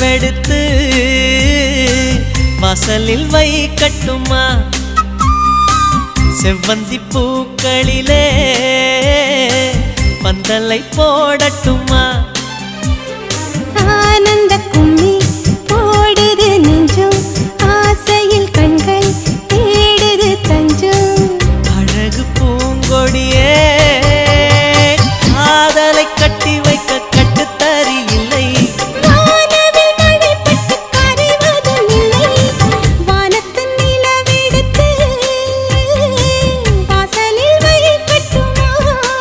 நிலவெடுத்து வாசலில் வைக்கட்டுமா செவ்வந்தி பூக்களிலே பந்தலை போடட்டுமா ஆனந்த கும்மி போடுது நெஞ்சம் ஆசையில் கண்கள் தேடுது தஞ்சம் அழகு பூங்கொடியே காதலை கட்டி வைக்க கட்டுத்தறி இல்லை வானவில் மழைப்பட்டு கரைவதும் இல்லை வானத்தின் நிலவெடுத்து வாசலில் வைக்கட்டுமா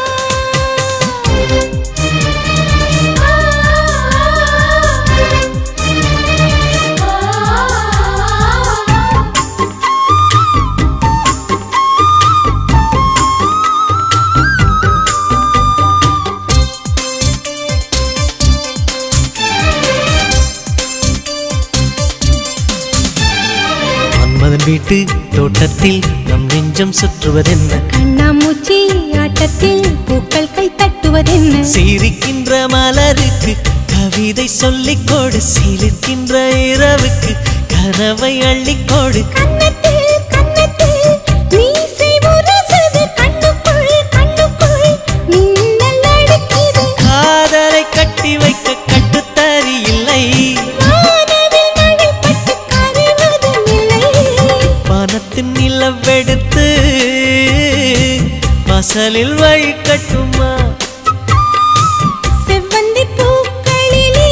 மன்மதன் வீட்டு தோட்டத்தில் நம் நெஞ்சம் சுற்றுவதென்ன கண்ணாமூச்சி ஆட்டத்தில் பூக்கள் கை தட்டுவதென்ன சிரிக்கின்ற மலருக்கு கவிதை சொல்லிக் கொடு சிலிர்க்கின்ற இரவுக்கு கனவை அள்ளிக்கொடு கன்னத்தில் கன்னத்தில் மீசை முரசது கண்ணுக்குள் கண்ணுக்குள் மின்னல் அடிக்குது காதலை கட்டி வைக்க கட்டுத்தறி இல்லை வானவில் மழைப்பட்டு கரைவதும் இல்லை வானத்தின் நிலவெடுத்து வாசலில் வைக்கட்டுமா செவ்வந்தி பூக்களிலே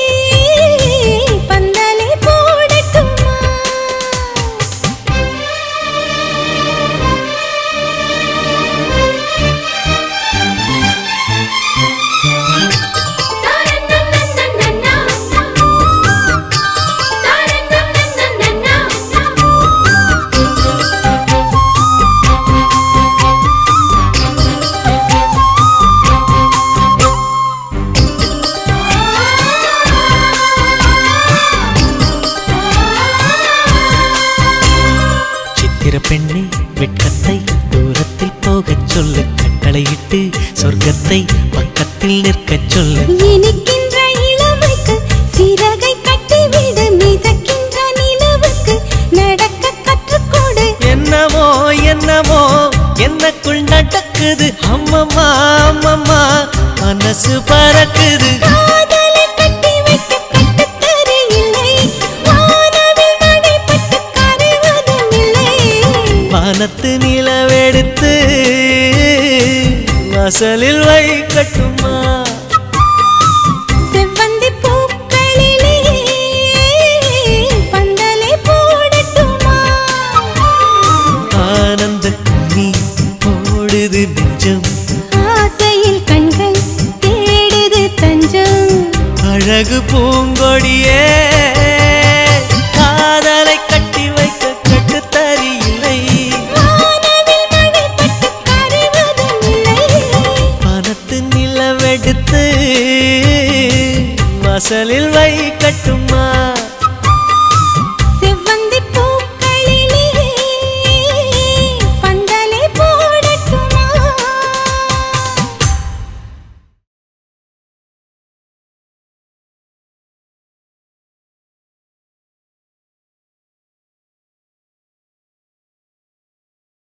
பந்தலை போடட்டுமா சித்திர பெண்ணே வெட்கத்தை தூரத்தில் போகச் சொல்லு கட்டளையிட்டு சொர்க்கத்தை பக்கத்தில் நிற்கச் சொல்லு இனிக்கின்ற இளமைக்கு சிறகை கட்டிவிடு மிதக்கின்ற நிலவுக்கு நடக்க கற்றுக்கொடு என்னமோ என்னமோ என்னக்குள் நடக்குது அம்மம்மா அம்மம்மா மனசு பறக்குது காதலை கட்டி வைக்க கட்டுத்தறி இல்லை வானவில் மழைப்பட்டு கரைவதும் இல்லை வானத்து நிலவெடுத்து வாசலில் வைக்கட்டும்